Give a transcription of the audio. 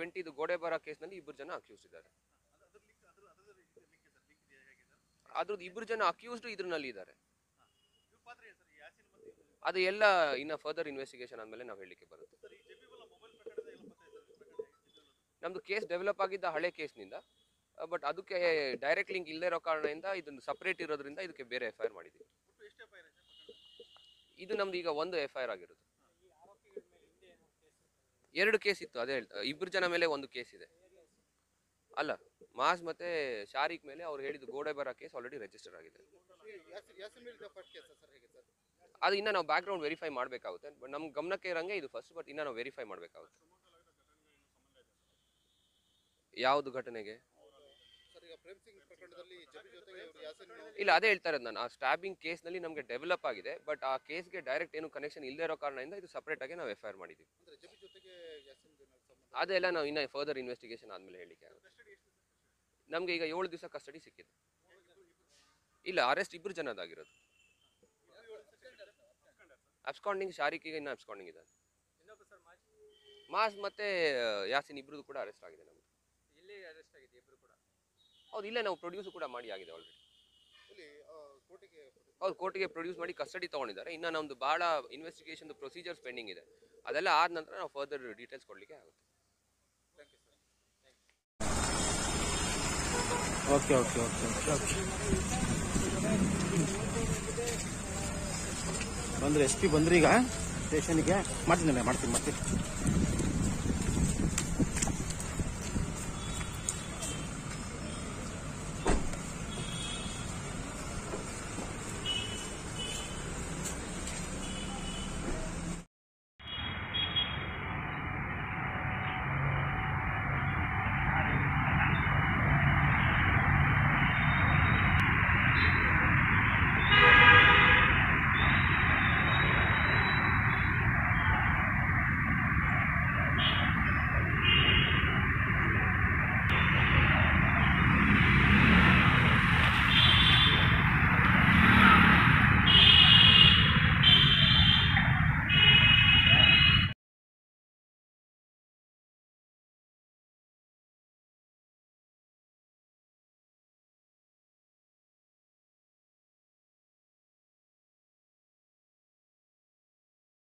ಟ್ವೆಂಟಿದು ಗೋಡೆಬಾರ ಕೇಸ್ನಲ್ಲಿ ಇಬ್ಬರು ಜನ ಅಕ್ಯೂಸ್ ಇದ್ದಾರೆ ಅದ್ರದ್ದು ಇಬ್ಬರು ಜನ ಅಕ್ಯೂಸ್ಡ್ ಇದ್ರಲ್ಲಿ ಇದ್ದಾರೆ ಅದು ಎಲ್ಲ ಇನ್ನ ಫರ್ದರ್ ಇನ್ವೆಸ್ಟಿಗೇಷನ್ ಆದ್ಮೇಲೆ ನಾವು ಹೇಳಲಿಕ್ಕೆ ಬರುತ್ತೆ ನಮ್ದು ಕೇಸ್ ಡೆವಲಪ್ ಆಗಿದ್ದ ಹಳೆ ಕೇಸ್ನಿಂದ ಬಟ್ ಅದಕ್ಕೆ ಡೈರೆಕ್ಟ್ ಲಿಂಕ್ ಇಲ್ಲದೆ ಇರೋ ಕಾರಣದಿಂದ ಇದನ್ನು ಸಪರೇಟ್ ಇರೋದ್ರಿಂದ ಇದಕ್ಕೆ ಬೇರೆ ಎಫ್ ಐ ಆರ್ ಮಾಡಿದ್ದೀವಿ ಇದು ನಮ್ದು ಈಗ ಒಂದು ಎಫ್ ಐ ಆರ್ ಆಗಿರೋದು ಎರಡು ಕೇಸ್ ಇತ್ತು ಅದೇ ಹೇಳ್ತಾ ಇಬ್ಬರು ಜನ ಮೇಲೆ ಒಂದು ಕೇಸ್ ಇದೆ ಅಲ್ಲ ಮಾಸ್ ಮತ್ತೆ ಶಾರಿಕ್ ಮೇಲೆ ಅವ್ರು ಹೇಳಿದ್ದು ಗೋಡೆಬರ ಕೇಸ್ ಆಲ್ರೆಡಿ ರಿಜಿಸ್ಟರ್ ಆಗಿದೆ ಅದು ಇನ್ನ ನಾವು ಬ್ಯಾಕ್ ಗ್ರೌಂಡ್ ವೆರಿಫೈ ಮಾಡಬೇಕಾಗುತ್ತೆ ಬಟ್ ನಮ್ಮ ಗಮನಕ್ಕೆ ಇರಂಗೆ ಇದು ಫಸ್ಟ್ ಬಟ್ ಇನ್ನ ನಾವು ವೆರಿಫೈ ಮಾಡಬೇಕಾಗುತ್ತೆ ಯಾವುದು ಘಟನೆಗೆ ಇಲ್ಲ ಅದೇ ಹೇಳ್ತಾ ಇರೋದು ನಾನು ಆ ಸ್ಟ್ಯಾಬಿಂಗ್ ಕೇಸ್ನಲ್ಲಿ ನಮಗೆ ಡೆವಲಪ್ ಆಗಿದೆ ಬಟ್ ಆ ಕೇಸ್ಗೆ ಡೈರೆಕ್ಟ್ ಏನು ಕನೆಕ್ಷನ್ ಇಲ್ಲದೆ ಇರೋ ಕಾರಣದಿಂದ ಇದು ಸಪ್ರೇಟ್ ಆಗಿ ನಾವು ಎಫ್ ಐ ಆರ್ ಮಾಡಿದ್ದೀವಿ ಅದೆಲ್ಲ ನಾವು ಇನ್ನ ಫರ್ದರ್ ಇನ್ವೆಸ್ಟಿಗೇಷನ್ ಆದ್ಮೇಲೆ ಹೇಳಿಕೆ ಆಗುತ್ತೆ ನಮಗೆ ಈಗ ಏಳು ದಿವಸ ಕಸ್ಟಡಿ ಸಿಕ್ಕಿದೆ ಇಲ್ಲ ಅರೆಸ್ಟ್ ಇಬ್ಬರು ಜನದಾಗಿರೋದು ಅಬ್ಸ್ಕಾಂಡಿಂಗ್ ಶಾರಿಕಿಗೆ ಇನ್ನು ಅಬ್ಸ್ಕಾಂಡಿಂಗ್ ಇದೆ ಮಾಸ್ ಮತ್ತೆ ಯಾಸಿನ್ ಇಬ್ರದ್ದು ಕೂಡ ಅರೆಸ್ಟ್ ಆಗಿದೆ ನಮ್ಗೆ ಇಲ್ಲಿ ಅರೆಸ್ಟ್ ಆಗಿದೆ ಇಬ್ರು ಕೂಡ ಹೌದು ಇಲ್ಲೇ ನಾವು ಪ್ರೊಡ್ಯೂಸ್ ಕೂಡ ಮಾಡಿ ಆಗಿದೆ ಆಲ್ರೆಡಿ ಹೌದು ಕೋರ್ಟಿಗೆ ಪ್ರೊಡ್ಯೂಸ್ ಮಾಡಿ ಕಸ್ಟಡಿ ತಗೊಂಡಿದ್ದಾರೆ ಇನ್ನು ನಮ್ದು ಬಹಳ ಇನ್ವೆಸ್ಟಿಗೇಷನ್ ಪ್ರೊಸೀಜರ್ಸ್ ಪೆಂಡಿಂಗ್ ಇದೆ ಅದೆಲ್ಲ ಆದ ನಂತರ ನಾವು ಫರ್ದರ್ ಡೀಟೇಲ್ಸ್ ಕೊಡಲಿಕ್ಕೆ ಆಗುತ್ತೆ okay okay okay okay okay ಬಂದ್ರೆ ಎಸ್ ಪಿ ಬಂದ್ರಿ ಈಗ ಸ್ಟೇಷನ್ಗೆ ಮಾಡ್ತೀನಿ ಮಾಡ್ತೀನಿ ಮಾಡ್ತೀನಿ